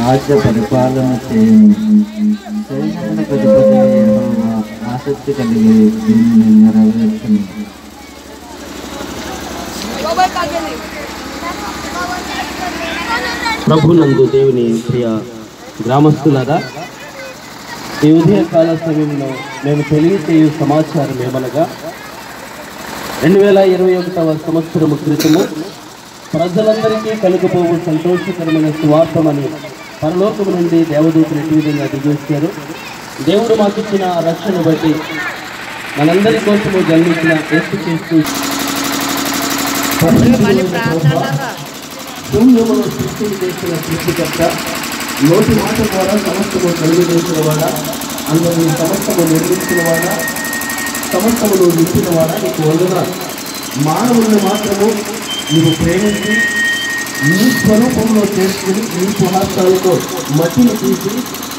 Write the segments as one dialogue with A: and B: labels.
A: రాజ్య పరిపాలన చేయను సైన్యములకు అధిపతి యెహోవా ఆసక్తి కలిగి దీనిని నెరవేర్చును
B: ప్రభునందు దేవుని ప్రియ గ్రామస్తులారా ఈ ఉదయకాల సమయంలో మేము తెలియచేయు సమాచారం ఏమనగా రెండు వేల ఇరవై ఒకటవ సంవత్సరం క్రితము ప్రజలందరికీ కలుగపోవు సంతోషకరమైన సువార్తమని పరలోకము నుండి దేవదూతలు ఎటు విధంగా దిగొచ్చారు దేవుడు మాకు ఇచ్చిన ఆ రక్షణ బట్టి మనందరి కోసము జన్మించిన యేసు చేస్తూ శూన్యమును సృష్టిని చేసిన సృష్టికర్త నోటి మాట ద్వారా సమస్తము కలుగు చేసిన వాడా అందరినీ సమస్తము నిర్మించిన వాడా సమస్తమును నింపిన వాడా నీకు వందన మానవులను మాత్రము నీవు ప్రేమించి నీ స్వరూపంలో చేసుకుని నీ సుహాసాలతో మట్టిని తీసి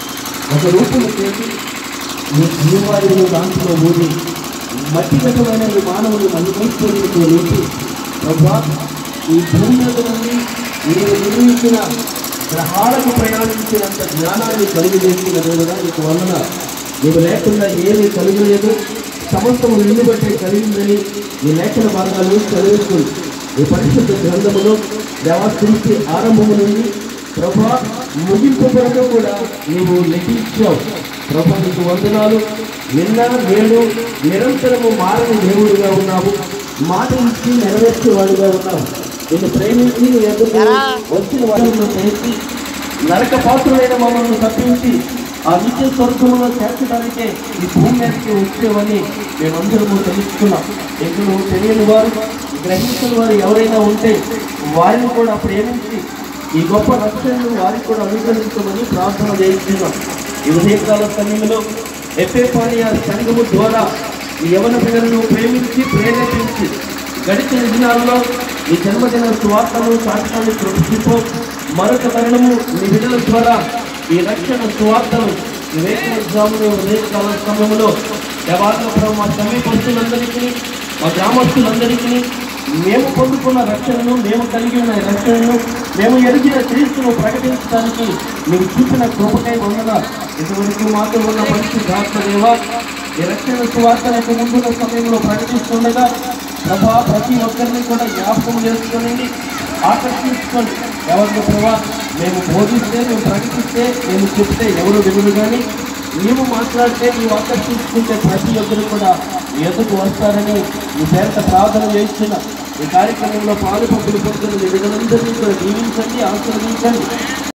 B: ఒక రూపము చేసి నీ జీవాయువులు దాంట్లో ఊడి మట్టి గతమైన ఈ మానవుని మల్లికేశ్వరునితో నింపి ప్రభా ఈ భూమి మీద నుండి నీవు నిర్మించిన గ్రహాలకు ప్రయాణించినంత జ్ఞానాన్ని కలిగి చేసిన దేవుడా నీకు వందన నీవు లేకుండా ఏమీ కలిగలేదు సమస్తము నిన్ను బట్టే కలిగిందని ఈ లేఖన భాగాలు చదువుతుంది ఈ పరిశుద్ధ గ్రంథములో దేవా సృష్టి ఆరంభము నుండి ప్రభా ముగింపు వరకు కూడా నీవు లెక్కించావు ప్రభా నీకు వందనాలు నిన్న నేడు నిరంతరము మారని దేవుడుగా ఉన్నావు మాట ఇచ్చి నెరవేర్చేవాడుగా ఉన్నావు నిన్ను ప్రేమించి నీ ఎదురు వచ్చిన వాళ్ళను చేసి నరక పాత్రులైన మమ్మల్ని తప్పించి ఆ నిత్య స్వర్గంలో చేర్చడానికే ఈ భూమి మీదకి వచ్చేవని మేమందరము తెలుసుకున్నాం ఎప్పుడు తెలియని వారు గ్రహించిన వారు ఎవరైనా ఉంటే వారిని కూడా ప్రేమించి ఈ గొప్ప రక్షణను వారికి కూడా అనుగ్రహించమని ప్రార్థన చేస్తున్నాం ఈ ఉదయకాల సమయంలో ఎఫ్ఏపానియా సంఘము ద్వారా ఈ యవన పిల్లలను ప్రేమించి ప్రేరేపించి గడిచిన దినాల్లో ఈ జన్మదిన స్వార్థను సాక్షాన్ని ప్రదర్శించు మరొక తరుణము మీ బిడ్డల ద్వారా ఈ రక్షణ స్వార్థను వివేక జామును ఉదయకాల సమయంలో దేవాలయ మా సమీపస్తులందరికీ మా గ్రామస్తులందరికీ మేము పొందుకున్న రక్షణను మేము కలిగి ఉన్న రక్షణను మేము ఎరిగిన క్రీస్తును ప్రకటించడానికి మీరు చూపిన కృపకై వందన ఇంతవరకు మాతో ఉన్న పరిశుద్ధాత్మ దేవ ఈ రక్షణ సువార్తలకు ముందున్న సమయంలో ప్రకటిస్తుండగా ప్రభా ప్రతి ఒక్కరిని కూడా జ్ఞాపకం చేసుకొని ఆకర్షించుకొని ఎవరిని ప్రభా మేము బోధిస్తే మేము ప్రకటిస్తే మేము చెప్తే ఎవరు వినరు కానీ నీవు మాట్లాడితే నీవు ఆకర్షించుకుంటే ప్రతి ఒక్కరు కూడా నీ ఎదుకు వస్తారని ఈ పేరట ప్రార్థన చేస్తున్న ఈ కార్యక్రమంలో పాలు పంపులు పొందుతున్న మీ బిడ్డలందరినీ కూడా దీవించండి ఆశీర్వదించండి